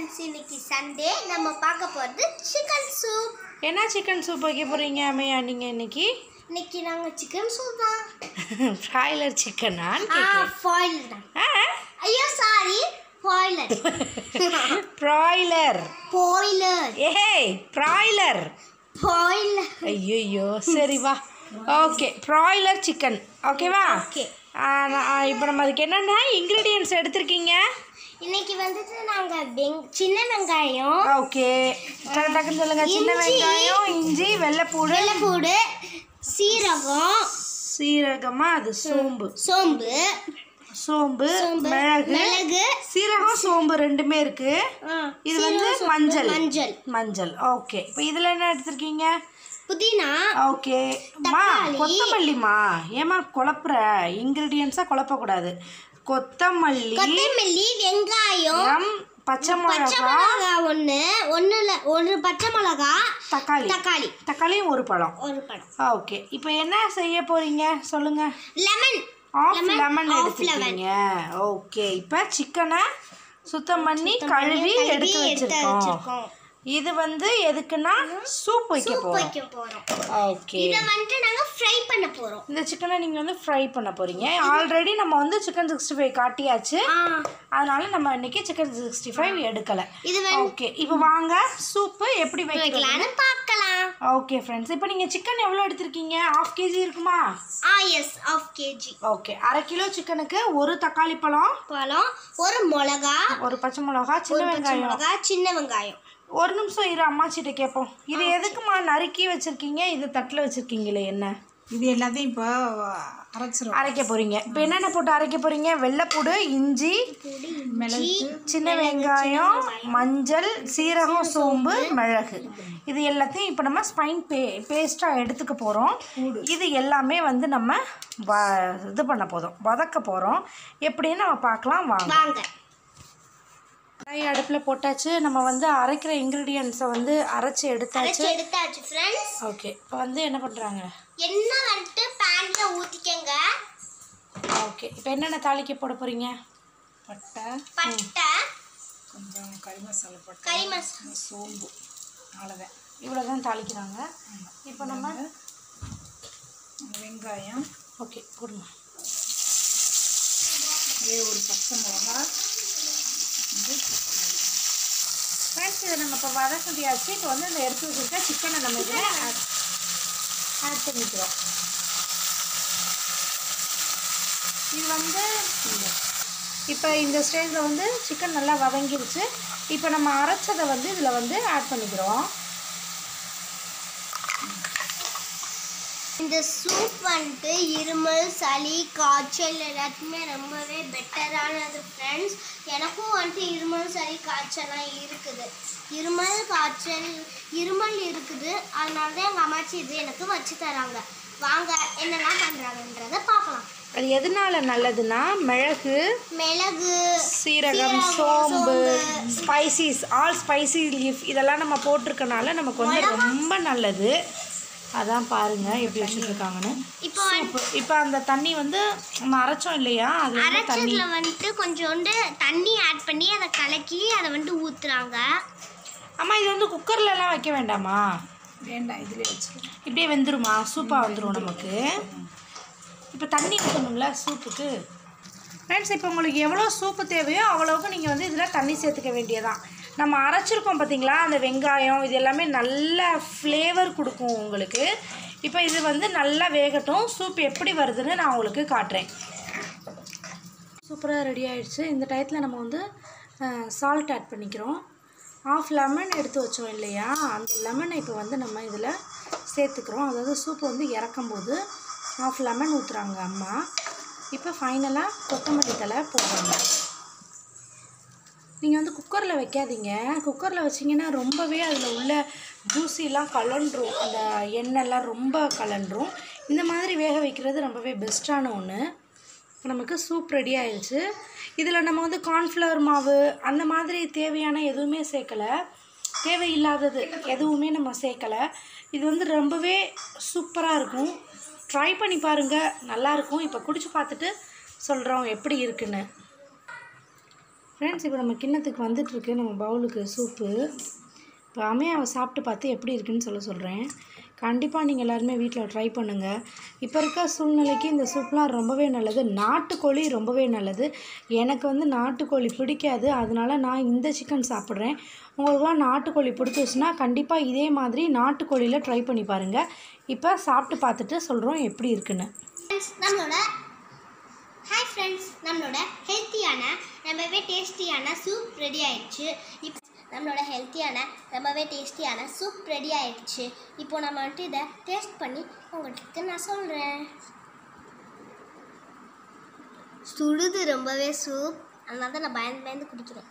Friends இன்னைக்கு Sunday நம்ம பார்க்க போகிறது சிக்கன் சூப் என்ன சிக்கன் சூப் வைக்க போகிறீங்க அம்மையா நீங்கள் இன்னைக்கு இன்னைக்கு நாங்கள் சிக்கன் சூப் தான் ஃப்ராய்லர் சிக்கனான்னு ஆ கேட்குறேன் ஃபாயில் தான் ஐயோ சாரி ஃபாயிலர் ப்ராய்லர் பாய்லர் ஏய் ப்ராய்லர் பாய்லர் ஐயோ சரி வா ஓகே ப்ராய்லர் சிக்கன் ஓகேவா ஓகே இப்போ நம்ம அதுக்கு என்னென்ன இன்க்ரீடியன்ஸ் எடுத்திருக்கீங்க இன்னைக்கு வந்துட்டு நாங்கள் வெங் சின்ன வெங்காயம் ஓகே டக்கு டக்குன்னு சொல்லுங்க சின்ன இஞ்சி. வெங்காயம் இஞ்சி வெள்ளைப்பூடு வெள்ளைப்பூடு சீரகம் சீரகமா அது சோம்பு சோம்பு சோம்பு சோம்பு மிளகு மிளகு சீரகம் சோம்பு ரெண்டுமே இருக்கு ஆ, இது வந்து சீரகம், சோம்பு, மஞ்சள் மஞ்சள் மஞ்சள் ஓகே இப்போ இதில் என்ன எடுத்திருக்கீங்க புதினா ஓகே மா தக்காளி. கொத்தமல்லிமா ஏமா குழப்புற இன்க்ரீடியன்ஸாக குழப்பக்கூடாது கொத்தமல்லி கொத்தமல்லி வெங்காயம் ரம், பச்சை பச்சை மிளகா மிளகா ஒன்று ஒன்றுல ஒரு பச்சை மிளகா தக்காளி தக்காளி தக்காளியும் ஒரு பழம் ஒரு பழம் ஓகே இப்போ என்ன செய்ய போறீங்க சொல்லுங்க lemon half Lemon, lemon half எடுத்துக்கீங்க ஓகே இப்போ சிக்கனை சுத்தம் பண்ணி சுத்தம் பண்ணி கழுவி கழுவி எடுத்து எடுத்து வச்சிருக்கோம் வச்சிருக்கோம். இது வந்து எதுக்குன்னா சூப் வைக்க சூப் போறோம் வைக்க போறோம் ஓகே இதை வந்துட்டு நாங்க ஃப்ரை பண்ண போறோம் இந்த சிக்கனை நீங்கள் வந்து ஃப்ரை பண்ண போறீங்க ஆல்ரெடி நம்ம வந்து சிக்கன் சிக்ஸ்டி ஃபைவ் காட்டியாச்சு ஆ, அதனால நம்ம இன்னைக்கு சிக்கன் சிக்ஸ்டி ஃபைவ் எடுக்கல இது வந்து ஓகே இப்போ வாங்க சூப்பு எப்படி வைக்கலாம் வைக்கலாம்னு பார்க்கலாம் ஓகே ஃப்ரெண்ட்ஸ் இப்போ நீங்கள் சிக்கன் எவ்வளோ எடுத்திருக்கீங்க ஆஃப் கேஜி இருக்குமா ஆ எஸ் ஆஃப் கேஜி ஓகே அரை கிலோ சிக்கனுக்கு ஒரு தக்காளி பழம் பழம் ஒரு மிளகா ஒரு பச்சை மிளகா சின்ன ஒரு பச்சை வெங்காயம் மிளகா சின்ன வெங்காயம் ஒரு நிமிஷம் இரு அம்மாச்சிட்ட கேட்போம் இது எதுக்குமா நறுக்கி வச்சிருக்கீங்க இது தட்டில் வச்சிருக்கீங்களே என்ன இது எல்லாத்தையும் இப்போ அரைச்சிரும் அரைக்க போறீங்க இப்போ என்னென்ன போட்டு அரைக்க போறீங்க வெள்ளைப்பூடு இஞ்சி மிளகு சின்ன வெங்காயம் மஞ்சள் சீரகம் சோம்பு மிளகு இது எல்லாத்தையும் இப்போ நம்ம ஸ்பைன் பே பேஸ்ட்டாக எடுத்துக்க போகிறோம் இது எல்லாமே வந்து நம்ம வ இது பண்ண போதும் வதக்க போகிறோம் எப்படின்னு நம்ம பார்க்கலாம் வாங்க வாங்க கடாய் அடுப்பில் போட்டாச்சு நம்ம வந்து அரைக்கிற இன்க்ரீடியன்ஸை வந்து அரைச்சி எடுத்தாச்சு அரைச்சு எடுத்தாச்சு ஃப்ரெண்ட்ஸ் ஓகே இப்போ வந்து என்ன பண்ணுறாங்க எண்ணெய் வந்துட்டு பேன்ல ஊத்திக்கங்க ஓகே இப்போ என்னென்ன தாளிக்க போட போகிறீங்க பட்டை பட்டை கொஞ்சம் கறி மசாலா பட்டை கறி மசாலா சோம்பு அவ்வளோதான் இவ்வளோ தான் தாளிக்கிறாங்க இப்போ நம்ம வெங்காயம் ஓகே போடுங்க இதே ஒரு பச்சை மிளகா வந்து ஃப்ரெண்ட்ஸ் இதை நம்ம இப்போ வதக்கியாச்சு இப்போ வந்து இந்த எடுத்து வச்சுருக்க சிக்கனை நம்ம இதில் ஆட் ஆட் பண்ணிக்கிறோம் இது வந்து இப்போ இந்த ஸ்டேஜில் வந்து சிக்கன் நல்லா வதங்கிருச்சு இப்போ நம்ம அரைச்சதை வந்து இதில் வந்து ஆட் பண்ணிக்கிறோம் இந்த சூப் வந்துட்டு இருமல் சளி காய்ச்சல் எல்லாத்துக்குமே ரொம்பவே பெட்டரானது ஃப்ரெண்ட்ஸ் எனக்கும் வந்துட்டு இருமல் சளி காய்ச்சல்லாம் இருக்குது இருமல் காய்ச்சல் இருமல் இருக்குது அதனால தான் எங்கள் அம்மாச்சி இது எனக்கு வச்சு தராங்க வாங்க என்னெல்லாம் பண்ணுறாங்கன்றத பார்க்கலாம் அது எதனால நல்லதுன்னா மிளகு மிளகு சீரகம் சோம்பு ஸ்பைசிஸ் ஆல் ஸ்பைசி லீஃப் இதெல்லாம் நம்ம போட்டிருக்கனால நமக்கு வந்து ரொம்ப நல்லது அதான் பாருங்க எப்படி வச்சுருக்காங்கன்னு இப்போ சூப்பு இப்போ அந்த தண்ணி வந்து நம்ம அரைச்சோம் இல்லையா அது வந்து தண்ணி அரைச்சதுல வந்துட்டு கொஞ்சோண்டு தண்ணி ஆட் பண்ணி அதை கலக்கி அதை வந்துட்டு ஊற்றுறாங்க அம்மா இது வந்து குக்கர்ல எல்லாம் வைக்க வேண்டாமா வேண்டாம் இதிலே வச்சிருவோம் இப்படியே வெந்துருமா சூப்பாக வந்துடும் நமக்கு இப்போ தண்ணி ஊற்றணும்ல சூப்புக்கு ஃப்ரெண்ட்ஸ் இப்போ உங்களுக்கு எவ்வளோ சூப்பு தேவையோ அவ்வளோவுக்கு நீங்கள் வந்து இதில் தண்ணி சேர்த்துக்க வேண்டியதான் நம்ம அரைச்சிருக்கோம் பார்த்தீங்களா அந்த வெங்காயம் இது எல்லாமே நல்ல ஃப்ளேவர் கொடுக்கும் உங்களுக்கு இப்போ இது வந்து நல்லா வேகட்டும் சூப் எப்படி வருதுன்னு நான் உங்களுக்கு காட்டுறேன் சூப்பராக ரெடி ஆயிடுச்சு இந்த டயத்தில் நம்ம வந்து சால்ட் ஆட் பண்ணிக்கிறோம் ஆஃப் லெமன் எடுத்து வச்சோம் இல்லையா அந்த லெமனை இப்போ வந்து நம்ம இதில் சேர்த்துக்கிறோம் அதாவது சூப் வந்து இறக்கும் போது ஆஃப் லெமன் ஊற்றுறாங்க அம்மா இப்போ ஃபைனலாக கொத்தமல்லி தலை போடுறாங்க நீங்கள் வந்து குக்கரில் வைக்காதீங்க குக்கரில் வச்சிங்கன்னா ரொம்பவே அதில் உள்ள ஜூஸிலாம் கலண்டுரும் அந்த எண்ணெய்லாம் ரொம்ப கலண்டுரும் இந்த மாதிரி வேக வைக்கிறது ரொம்பவே பெஸ்ட்டான ஒன்று இப்போ நமக்கு சூப் ரெடி ஆயிடுச்சு இதில் நம்ம வந்து கார்ன்ஃப்ளவர் மாவு அந்த மாதிரி தேவையான எதுவுமே சேர்க்கலை தேவையில்லாதது எதுவுமே நம்ம சேர்க்கலை இது வந்து ரொம்பவே சூப்பராக இருக்கும் ட்ரை பண்ணி பாருங்கள் நல்லாயிருக்கும் இப்போ குடிச்சு பார்த்துட்டு சொல்கிறோம் எப்படி இருக்குன்னு ஃப்ரெண்ட்ஸ் இப்போ நம்ம கிண்ணத்துக்கு வந்துட்டுருக்கு நம்ம பவுலுக்கு சூப்பு இப்போ அம்மையாவை சாப்பிட்டு பார்த்து எப்படி இருக்குன்னு சொல்ல சொல்கிறேன் கண்டிப்பாக நீங்கள் எல்லாருமே வீட்டில் ட்ரை பண்ணுங்கள் இப்போ இருக்க சூழ்நிலைக்கு இந்த சூப்லாம் ரொம்பவே நல்லது நாட்டுக்கோழி ரொம்பவே நல்லது எனக்கு வந்து நாட்டுக்கோழி பிடிக்காது அதனால நான் இந்த சிக்கன் சாப்பிட்றேன் உங்களுக்குலாம் நாட்டுக்கோழி பிடிச்சிச்சுன்னா கண்டிப்பாக இதே மாதிரி நாட்டுக்கோழியில் ட்ரை பண்ணி பாருங்கள் இப்போ சாப்பிட்டு பார்த்துட்டு சொல்கிறோம் எப்படி இருக்குன்னு ஃப்ரெண்ட்ஸ் நம்மளோட ஹாய் ஃப்ரெண்ட்ஸ் நம்மளோட ஹெல்த்தியான ரொம்பவே டேஸ்டியான சூப் ரெடி ஆயிடுச்சு இப்போ நம்மளோட ஹெல்த்தியான ரொம்பவே டேஸ்டியான சூப் ரெடி ஆயிடுச்சு இப்போ நம்ம வந்துட்டு இதை டேஸ்ட் பண்ணி உங்களுக்கு நான் சொல்கிறேன் சுடுது ரொம்பவே சூப் அதனால தான் நான் பயந்து பயந்து குடிக்கிறேன்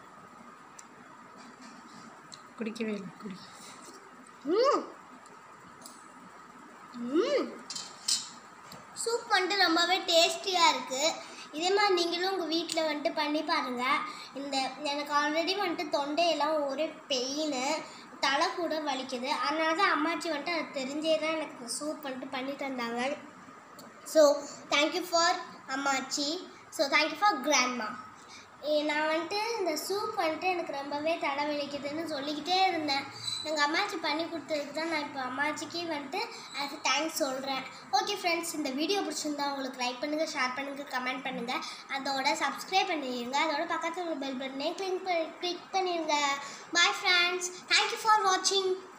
குடிக்கவே இல்லை குடி ம் ம் சூப் வந்துட்டு ரொம்பவே டேஸ்டியாக இருக்குது இதே மாதிரி நீங்களும் உங்கள் வீட்டில் வந்துட்டு பண்ணி பாருங்கள் இந்த எனக்கு ஆல்ரெடி வந்துட்டு தொண்டையெல்லாம் ஒரே பெயின் தலை கூட வலிக்குது அதனால தான் அம்மாச்சி வந்துட்டு அது தெரிஞ்சே தான் எனக்கு இந்த சூப் வந்துட்டு பண்ணி தந்தாங்க ஸோ தேங்க்யூ ஃபார் அம்மாச்சி ஸோ தேங்க்யூ ஃபார் கிராண்ட்மா நான் வந்துட்டு இந்த சூப் வந்துட்டு எனக்கு ரொம்பவே தலை வலிக்குதுன்னு சொல்லிக்கிட்டே இருந்தேன் எங்கள் அம்மாச்சி பண்ணி கொடுத்ததுக்கு தான் நான் இப்போ அம்மாச்சிக்கே வந்துட்டு அது தேங்க்ஸ் சொல்கிறேன் ஓகே ஃப்ரெண்ட்ஸ் இந்த வீடியோ பிடிச்சிருந்தா உங்களுக்கு லைக் பண்ணுங்கள் ஷேர் பண்ணுங்கள் கமெண்ட் பண்ணுங்கள் அதோட சப்ஸ்கிரைப் பண்ணிடுங்க அதோட பக்கத்தில் உள்ள பெல் பட்டனே கிளிக் பண்ணி கிளிக் பண்ணிடுங்க பாய் ஃப்ரெண்ட்ஸ் தேங்க்யூ ஃபார் வாட்சிங்